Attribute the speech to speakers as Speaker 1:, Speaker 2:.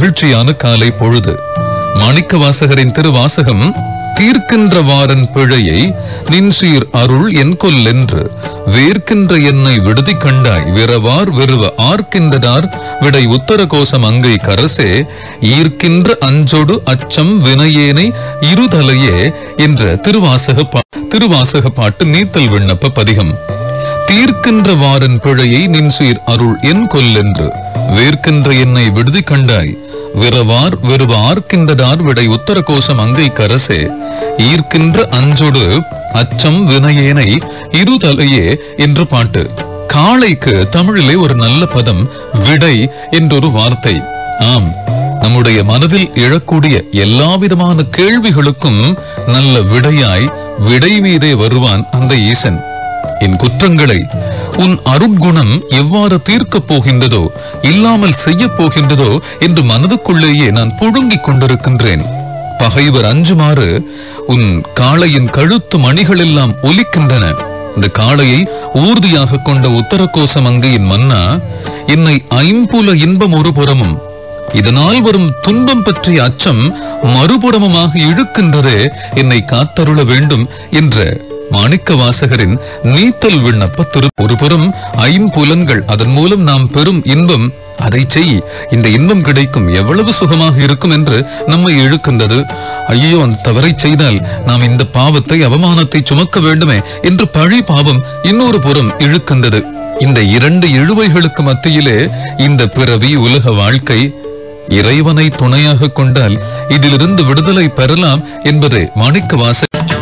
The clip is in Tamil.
Speaker 1: மகிழ்ச்சியான காலை பொழுது மாணிக்க வாசகரின் திருவாசகம் தீர்க்கின்ற வாரன் பிழையை நின்சீர் அருள் என் கொல்லென்று வேர்க்கின்ற என்னை விடுதி கண்டாய் விரவார் விருவ ஆர்க்கின்றதார் விடை உத்தர கோசம் அங்கை கரசே ஈர்க்கின்ற அஞ்சொடு அச்சம் வினையேனை இருதலையே என்ற திருவாசக பா- திருவாசக பாட்டு நீத்தல் விண்ணப்ப பதிகம் தீர்க்கின்ற வாரன் பிழையை நின்சீர் அருள் என் கொல்லென்று வேர்க்கின்ற என்னை விடுதி கண்டாய் விரவார் விருவ ஆர்க்கின்றதார் விடை உத்தர கோசம் அங்கை கரசே ஈர்க்கின்ற அஞ்சொடு அச்சம் வினையேனை இருதலையே என்று பாட்டு காளைக்கு தமிழிலே ஒரு நல்ல பதம் விடை என்றொரு வார்த்தை ஆம் நம்முடைய மனதில் எழக்கூடிய எல்லா விதமான கேள்விகளுக்கும் நல்ல விடையாய் விடை மீதே வருவான் அந்த ஈசன் என் குற்றங்களை உன் அருட்குணம் எவ்வாறு தீர்க்கப் போகின்றதோ இல்லாமல் செய்யப் போகின்றதோ என்று மனதுக்குள்ளேயே நான் புழுங்கிக் கொண்டிருக்கின்றேன் பகைவர் அஞ்சுமாறு உன் காளையின் கழுத்து மணிகள் எல்லாம் ஒலிக்கின்றன இந்த காளையை ஊர்தியாக கொண்ட உத்தரகோச மங்கையின் மன்னா என்னை ஐம்புல இன்பம் ஒரு புறமும் இதனால் வரும் துன்பம் பற்றிய அச்சம் மறுபுறமுமாக இழுக்கின்றதே என்னை காத்தருள வேண்டும் என்ற மாணிக்க வாசகரின் நீத்தல் விண்ணப்ப திரு ஒருபுறம் ஐம்புலன்கள் அதன் மூலம் நாம் பெறும் இன்பம் அதை செய் இந்த இன்பம் கிடைக்கும் எவ்வளவு சுகமாக இருக்கும் என்று நம்மை இழுக்கின்றது ஐயோ அந்த தவறை செய்தால் நாம் இந்த பாவத்தை அவமானத்தை சுமக்க வேண்டுமே என்று பழி பாவம் இன்னொரு புறம் இழுக்கின்றது இந்த இரண்டு இழுவைகளுக்கு மத்தியிலே இந்த பிறவி உலக வாழ்க்கை இறைவனை துணையாக கொண்டால் இதிலிருந்து விடுதலை பெறலாம் என்பதே மாணிக்க வாச